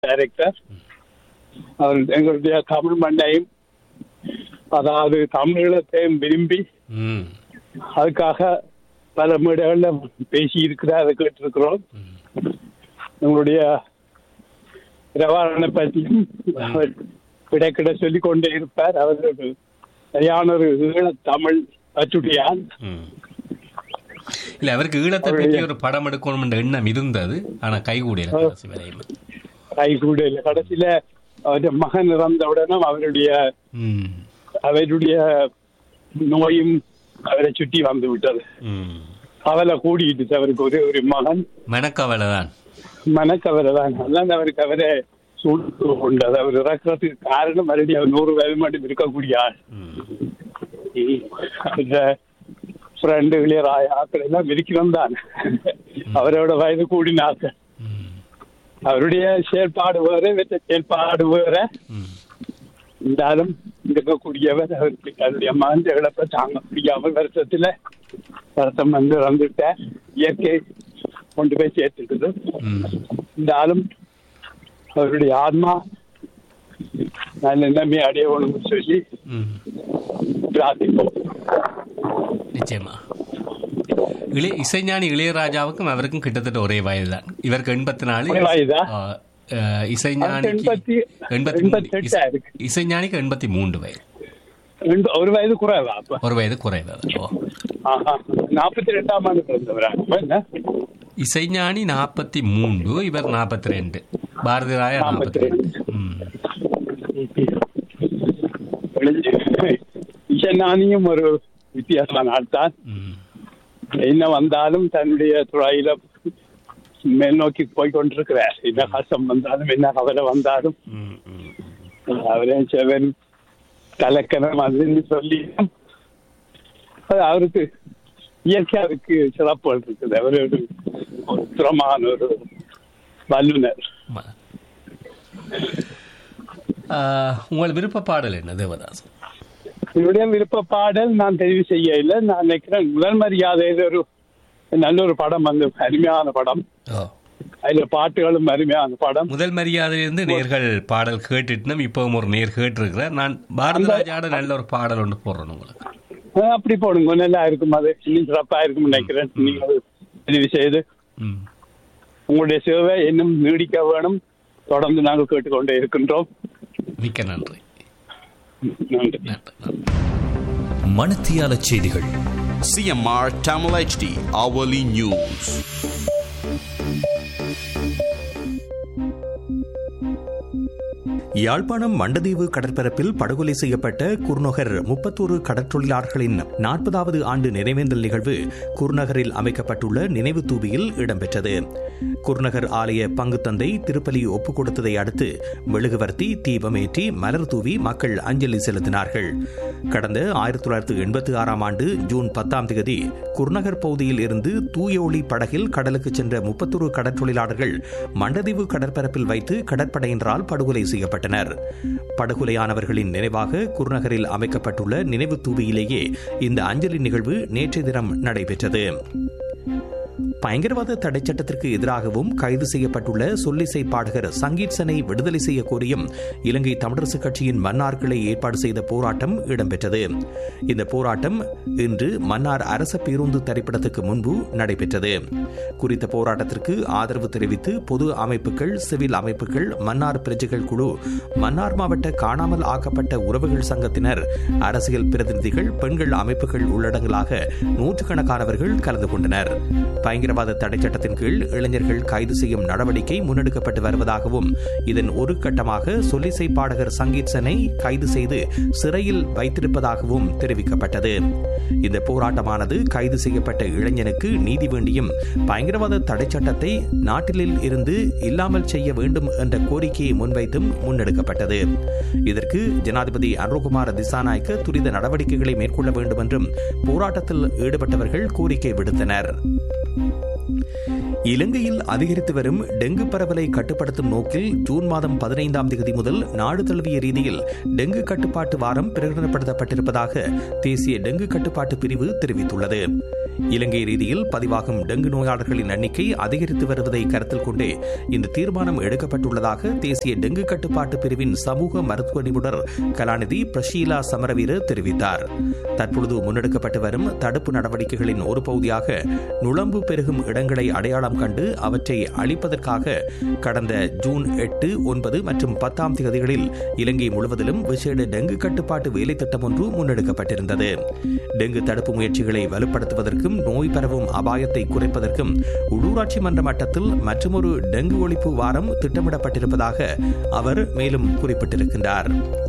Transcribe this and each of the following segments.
Director அவர் எங்களுடைய தமிழ் மண்ணையும் அதாவது தமிழீழத்தையும் விரும்பி ம் அதுக்காக பல மேடைகளில் பேசி இருக்கிறார் அதை கேட்டிருக்கிறோம் உங்களுடைய பிரவாரணை பற்றியும் அவர் கிடைக்கிட சொல்லிக் கொண்டே இருப்பார் அவர் ஒரு சரியான ஒரு ஈழத் தமிழ் பற்றுடையான் ம். இல்ல அவருக்கு ஈழத்தை பற்றி ஒரு படம் எடுக்கணும் என்ற எண்ணம் இருந்தது ஆனா கைகூடியல கடைசி வரையும் கைகூட இல்லை கடைசியில அவருடைய மகன் இறந்த உடனே அவருடைய ம் அவருடைய நோயும் அவரை சுற்றி வந்து விட்டது ம் கவலை கூடிட்டு அவருக்கு ஒரே ஒரு மகன் மனக்கவலை தான் மனக்கவலை தான் அதான் அவருக்கு அவரை சூழ்ந்து கொண்டது அவர் இறக்கிறதுக்கு காரணம் மறுபடியும் அவர் நூறு வயது மட்டும் இருக்கக்கூடிய ஆள் ம் அந்த ஃப்ரெண்டு இளையராய ஆக்கள் எல்லாம் இருக்கிறோம் தான் அவரோட வயது கூடினாக்கள் ம் அவருடைய செயல்பாடு வேற இவற்றை செயல்பாடு வேற ம் இருந்தாலும் இங்க இருக்கக்கூடியவர் அவருக்கு தன்னுடைய மகன் இழப்ப தாங்க முடியாமல் வருஷத்துல வருஷம் வந்து வந்துட்ட இயற்கை கொண்டு போய் சேர்த்துக்குது ம் இருந்தாலும் அவருடைய ஆத்மா நல்ல நன்மை அடையணும்னு சொல்லி ம் பிரார்த்திப்போம் நிச்சயமா இளைய இசைஞானி இளையராஜாவுக்கும் அவருக்கும் கிட்டத்தட்ட ஒரே வயதுதான் இவருக்கு எண்பத்தி நாலு ஒரே வயதா? ஆ, அஹ், இசைஞானிக்கு எண்பத்தி- எண்பத்தி எண்பத்தி மூணு எட்டா இருக்கு. இசை- இசைஞானிக்கு எண்பத்தி மூன்று வயது ரெண்டு- ஒரு வயது குறைவா அப்ப ஒரு வயது குறைவு ஓ ஆஹா. நாற்பத்தி ரெண்டாம் ஆண்டு பிறந்தவரா அப்ப என்ன இசைஞானி நாற்பத்தி மூன்று இவர் நாற்பத்தி ரெண்டு பாரதி ராயா நாற்பத்தி ரெண்டு ம் ஈசனானியும் ஒரு வித்தியாசமான ஆள் தான் ம் என்ன வந்தாலும் தன்னுடைய துறையில மேல் நோக்கி போய் கொண்டிருக்கிறார் என்ன கஷ்டம் வந்தாலும் என்ன கவலை வந்தாலும் ம் ம் அவரே செவன் கலக்கணம் அதுன்னு சொல்லி அது அவருக்கு இயற்கையாவுக்கு சிறப்புகள் இருக்குது அவர் ஒரு ஒரு திறமான ஒரு வல்லுனர் ம- ஆ, உங்கள் விருப்ப பாடல் என்ன தேவதாஸ் என்னுடைய விருப்ப பாடல் நான் தெரிவு செய்ய இல்லை நான் நினைக்கிறேன் முதல் மரியாதையில் ஒரு நல்ல ஒரு படம் வந்து அருமையான படம் ஓ அதுல பாட்டுகளும் அருமையான படம் முதல் மரியாதையிலிருந்து நேர்கள் பாடல் கேட்டுட்டு இப்பவும் ஒரு நேர் கேட்டிருக்கிறேன் நான் பாரதி ராஜாட நல்ல ஒரு பாடல் ஒன்று போடுறேன் உங்களுக்கு அஹ் அப்படி போடுங்க நல்லா இருக்கும் அது இன்னும் சிறப்பா இருக்கும் நினைக்கிறேன் நீங்கள் தெரிவு செய்து ம் உங்களுடைய சேவை இன்னும் நீடிக்க வேணும் தொடர்ந்து நாங்கள் கேட்டுக்கொண்டே இருக்கின்றோம் மிக்க நன்றி நன்றி நன்றி நன்றி மணத்தியால செய்திகள் CMR Tamil HD Hourly News. Yazhpanam Mandaitivu கடற்பரப்பில் படுகொலை செய்யப்பட்ட குருநகர் முப்பத்தோரு கடற்றொழிலாளர்களின் நாற்பதாவது ஆண்டு நினைவேந்தல் நிகழ்வு குருநகரில் அமைக்கப்பட்டுள்ள நினைவு தூபியில் இடம்பெற்றது குருநகர் ஆலய பங்குத்தந்தை திருப்பலி ஒப்புக் கொடுத்ததை அடுத்து மெழுகுவர்த்தி தீபமேற்றி மலர் தூவி மக்கள் அஞ்சலி செலுத்தினார்கள் கடந்த ஆயிரத்தி தொள்ளாயிரத்து எண்பத்தி ஆறாம் ஆண்டு ஜூன் பத்தாம் தேதி குருநகர் பகுதியில் இருந்து தூய ஒளி படகில் கடலுக்கு சென்ற முப்பத்தொரு கடற்றொழிலாளர்கள் மண்டதீவு கடற்பரப்பில் வைத்து கடற்படையினரால் படுகொலை செய்யப்பட்டனர் படுகொலையானவர்களின் நினைவாக குருநகரில் அமைக்கப்பட்டுள்ள நினைவு தூபியிலேயே இந்த அஞ்சலி நிகழ்வு நேற்றைய தினம் நடைபெற்றது பயங்கரவாத தடை சட்டத்திற்கு எதிராகவும் கைது செய்யப்பட்டுள்ள சொல்லிசை பாடகர் சங்கீத்சனை விடுதலை செய்ய கோரியும் இலங்கை தமிழரசு கட்சியின் மன்னார் கிளை ஏற்பாடு செய்த போராட்டம் இடம்பெற்றது இந்த போராட்டம் இன்று மன்னார் அரச பேருந்து திரைப்படத்துக்கு முன்பு நடைபெற்றது குறித்த போராட்டத்திற்கு ஆதரவு தெரிவித்து பொது அமைப்புகள் சிவில் அமைப்புகள் மன்னார் பிரஜைகள் குழு மன்னார் மாவட்ட காணாமல் ஆக்கப்பட்ட உறவுகள் சங்கத்தினர் அரசியல் பிரதிநிதிகள் பெண்கள் அமைப்புகள் உள்ளடங்கலாக நூற்றுக்கணக்கானவர்கள் கலந்து கொண்டனர் பயங்கரவாத தடை சட்டத்தின் கீழ் இளைஞர்கள் கைது செய்யும் நடவடிக்கை முன்னெடுக்கப்பட்டு வருவதாகவும் இதன் ஒரு கட்டமாக சொல்லிசை பாடகர் சங்கீத்சனை கைது செய்து சிறையில் வைத்திருப்பதாகவும் தெரிவிக்கப்பட்டது இந்த போராட்டமானது கைது செய்யப்பட்ட இளைஞனுக்கு நீதி வேண்டியும் பயங்கரவாத தடை சட்டத்தை நாட்டிலில் இருந்து இல்லாமல் செய்ய வேண்டும் என்ற கோரிக்கையை முன்வைத்தும் முன்னெடுக்கப்பட்டது இதற்கு ஜனாதிபதி அனுகுமார திசாநாயக்க துரித நடவடிக்கைகளை மேற்கொள்ள வேண்டும் என்றும் போராட்டத்தில் ஈடுபட்டவர்கள் கோரிக்கை விடுத்தனர் இலங்கையில் அதிகரித்து வரும் டெங்கு பரவலை கட்டுப்படுத்தும் நோக்கில் ஜூன் மாதம் பதினைந்தாம் தேதி முதல் நாடு தழுவிய ரீதியில் டெங்கு கட்டுப்பாட்டு வாரம் பிரகடனப்படுத்தப்பட்டிருப்பதாக தேசிய டெங்கு கட்டுப்பாட்டு பிரிவு தெரிவித்துள்ளது இலங்கை ரீதியில் பதிவாகும் டெங்கு நோயாளர்களின் எண்ணிக்கை அதிகரித்து வருவதை கருத்தில் கொண்டே இந்த தீர்மானம் எடுக்கப்பட்டுள்ளதாக தேசிய டெங்கு கட்டுப்பாட்டு பிரிவின் சமூக மருத்துவ நிபுணர் கலாநிதி பிரஷீலா சமரவீர தெரிவித்தார் தற்பொழுது முன்னெடுக்கப்பட்டு வரும் தடுப்பு நடவடிக்கைகளின் ஒரு பகுதியாக நுழம்பு பெருகும் இடங்களை அடையாளம் கண்டு அவற்றை அழிப்பதற்காக கடந்த ஜூன் எட்டு ஒன்பது மற்றும் பத்தாம் தேதிகளில் இலங்கை முழுவதிலும் விசேட டெங்கு கட்டுப்பாட்டு வேலை திட்டம் ஒன்று முன்னெடுக்கப்பட்டிருந்தது டெங்கு தடுப்பு முயற்சிகளை வலுப்படுத்துவதற்கும் நோய் பரவும் அபாயத்தை குறைப்பதற்கும் உள்ளூராட்சி மன்ற மட்டத்தில் மற்றொரு டெங்கு ஒழிப்பு வாரம் திட்டமிடப்பட்டிருப்பதாக அவர் மேலும் குறிப்பிட்டிருக்கின்றார்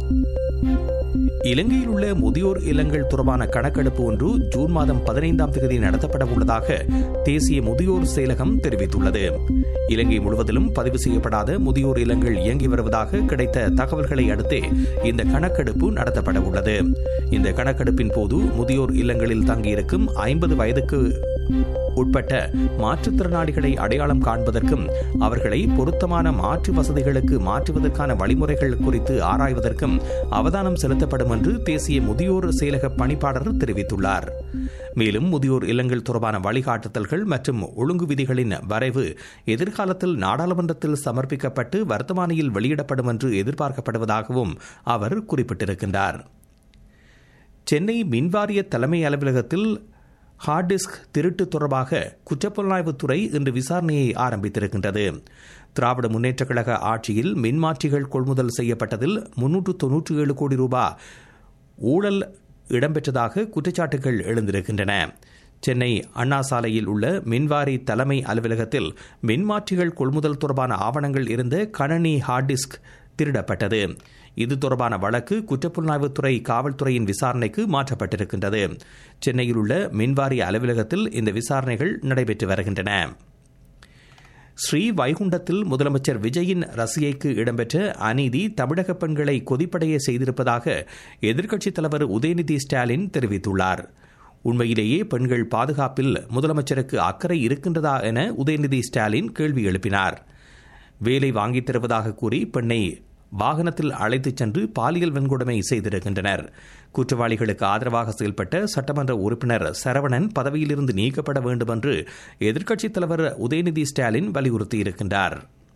இலங்கையில் உள்ள முதியோர் இல்லங்கள் தொடர்பான கணக்கெடுப்பு ஒன்று ஜூன் மாதம் பதினைந்தாம் தேதி நடத்தப்பட உள்ளதாக தேசிய முதியோர் செயலகம் தெரிவித்துள்ளது இலங்கை முழுவதிலும் பதிவு செய்யப்படாத முதியோர் இல்லங்கள் இயங்கி வருவதாக கிடைத்த தகவல்களை அடுத்தே இந்த கணக்கெடுப்பு நடத்தப்பட உள்ளது இந்த கணக்கெடுப்பின் போது முதியோர் இல்லங்களில் தங்கியிருக்கும் ஐம்பது வயதுக்கு உட்பட்ட மாற்றுத்திறனாளிகளை அடையாளம் காண்பதற்கும் அவர்களை பொருத்தமான மாற்று வசதிகளுக்கு மாற்றுவதற்கான வழிமுறைகள் குறித்து ஆராய்வதற்கும் அவதானம் செலுத்தப்படும் என்று தேசிய முதியோர் செயலக பணிப்பாளர் தெரிவித்துள்ளார் மேலும் முதியோர் இல்லங்கள் தொடர்பான வழிகாட்டுதல்கள் மற்றும் ஒழுங்கு விதிகளின் வரைவு எதிர்காலத்தில் நாடாளுமன்றத்தில் சமர்ப்பிக்கப்பட்டு வர்த்தமானியில் வெளியிடப்படும் என்று எதிர்பார்க்கப்படுவதாகவும் அவர் குறிப்பிட்டிருக்கின்றார் சென்னை மின்வாரிய தலைமை அலுவலகத்தில் ஹார்ட் டிஸ்க் திருட்டு தொடர்பாக குற்றப்புலனாய்வுத்துறை இன்று விசாரணையை ஆரம்பித்திருக்கின்றது திராவிட முன்னேற்றக் கழக ஆட்சியில் மின்மாற்றிகள் கொள்முதல் செய்யப்பட்டதில் முன்னூற்று தொன்னூற்றி ஏழு கோடி ரூபாய் ஊழல் இடம்பெற்றதாக குற்றச்சாட்டுகள் எழுந்திருக்கின்றன சென்னை அண்ணா சாலையில் உள்ள மின்வாரி தலைமை அலுவலகத்தில் மின்மாற்றிகள் கொள்முதல் தொடர்பான ஆவணங்கள் இருந்த கணனி ஹார்ட் டிஸ்க் திருடப்பட்டது இது தொடர்பான வழக்கு குற்றப்புலனாய்வுத்துறை காவல்துறையின் விசாரணைக்கு மாற்றப்பட்டிருக்கின்றது சென்னையில் உள்ள மின்வாரிய அலுவலகத்தில் இந்த விசாரணைகள் நடைபெற்று வருகின்றன ஸ்ரீ வைகுண்டத்தில் முதலமைச்சர் விஜயின் ரசிகைக்கு இடம்பெற்ற அநீதி தமிழக பெண்களை கொதிப்படைய செய்திருப்பதாக எதிர்க்கட்சித் தலைவர் உதயநிதி ஸ்டாலின் தெரிவித்துள்ளார் உண்மையிலேயே பெண்கள் பாதுகாப்பில் முதலமைச்சருக்கு அக்கறை இருக்கின்றதா என உதயநிதி ஸ்டாலின் கேள்வி எழுப்பினார் வேலை வாங்கித் தருவதாக கூறி பெண்ணை வாகனத்தில் அழைத்துச் சென்று பாலியல் வன்கொடுமை செய்திருக்கின்றனர் குற்றவாளிகளுக்கு ஆதரவாக செயல்பட்ட சட்டமன்ற உறுப்பினர் சரவணன் பதவியிலிருந்து நீக்கப்பட வேண்டும் என்று எதிர்க்கட்சித் தலைவர் உதயநிதி ஸ்டாலின் வலியுறுத்தியிருக்கின்றார்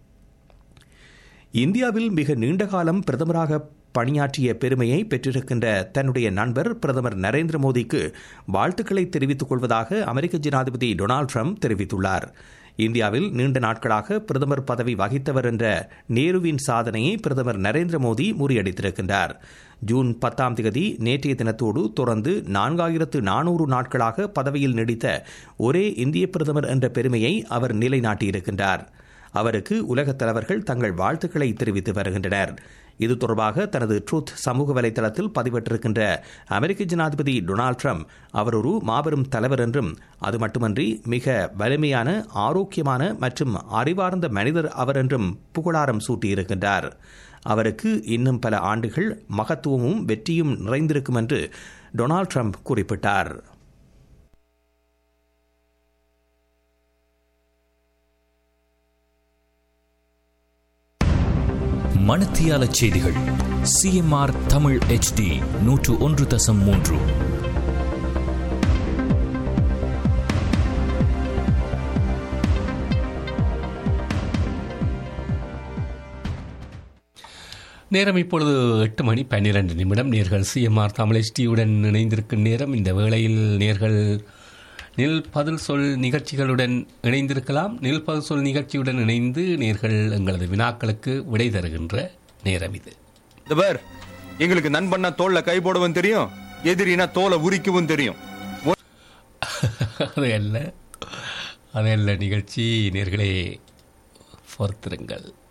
இந்தியாவில் மிக நீண்ட காலம் பிரதமராக பணியாற்றிய பெருமையை பெற்றிருக்கின்ற தன்னுடைய நண்பர் பிரதமர் நரேந்திர மோடிக்கு வாழ்த்துக்களை தெரிவித்துக் கொள்வதாக அமெரிக்க ஜனாதிபதி டொனால்டு ட்ரம்ப் தெரிவித்துள்ளார் இந்தியாவில் நீண்ட நாட்களாக பிரதமர் பதவி வகித்தவர் என்ற நேருவின் சாதனையை பிரதமர் நரேந்திர மோடி முறியடித்திருக்கின்றார் ஜூன் பத்தாம் தேதி நேற்றைய தினத்தோடு தொடர்ந்து நான்காயிரத்து நானூறு நாட்களாக பதவியில் நீடித்த ஒரே இந்திய பிரதமர் என்ற பெருமையை அவர் நிலைநாட்டியிருக்கின்றார் அவருக்கு உலகத் தலைவர்கள் தங்கள் வாழ்த்துக்களை தெரிவித்து வருகின்றனர் இது தொடர்பாக தனது ட்ரூத் சமூக வலைதளத்தில் பதிவிட்டிருக்கின்ற அமெரிக்க ஜனாதிபதி டொனால்டு ட்ரம்ப் அவர் ஒரு மாபெரும் தலைவர் என்றும் அது மட்டுமன்றி மிக வலிமையான ஆரோக்கியமான மற்றும் அறிவார்ந்த மனிதர் அவர் என்றும் புகழாரம் சூட்டியிருக்கின்றார் அவருக்கு இன்னும் பல ஆண்டுகள் மகத்துவமும் வெற்றியும் நிறைந்திருக்கும் என்று டொனால்டு ட்ரம்ப் குறிப்பிட்டார் மணத்தியால செய்திகள் சிஎம்ஆர் தமிழ் ஹெச்டி நூற்று ஒன்று தசம் மூன்று நேரம் இப்பொழுது எட்டு மணி பன்னிரண்டு நிமிடம் நேர்கள் சிஎம்ஆர் தமிழ்டியுடன் இணைந்திருக்கும் நேரம் இந்த வேளையில் நேர்கள் நில் பதில் சொல் நிகழ்ச்சிகளுடன் இணைந்திருக்கலாம் நில் பதில் சொல் நிகழ்ச்சியுடன் இணைந்து நேர்கள் எங்களது வினாக்களுக்கு விடை தருகின்ற நேரம் இது இந்த பார் எங்களுக்கு நண்பன்னா தோல்ல கை போடவும் தெரியும் எதிரினா தோலை உரிக்கவும் தெரியும் அது அல்ல அது அல்ல நிகழ்ச்சி நேர்களே பொறுத்திருங்கள்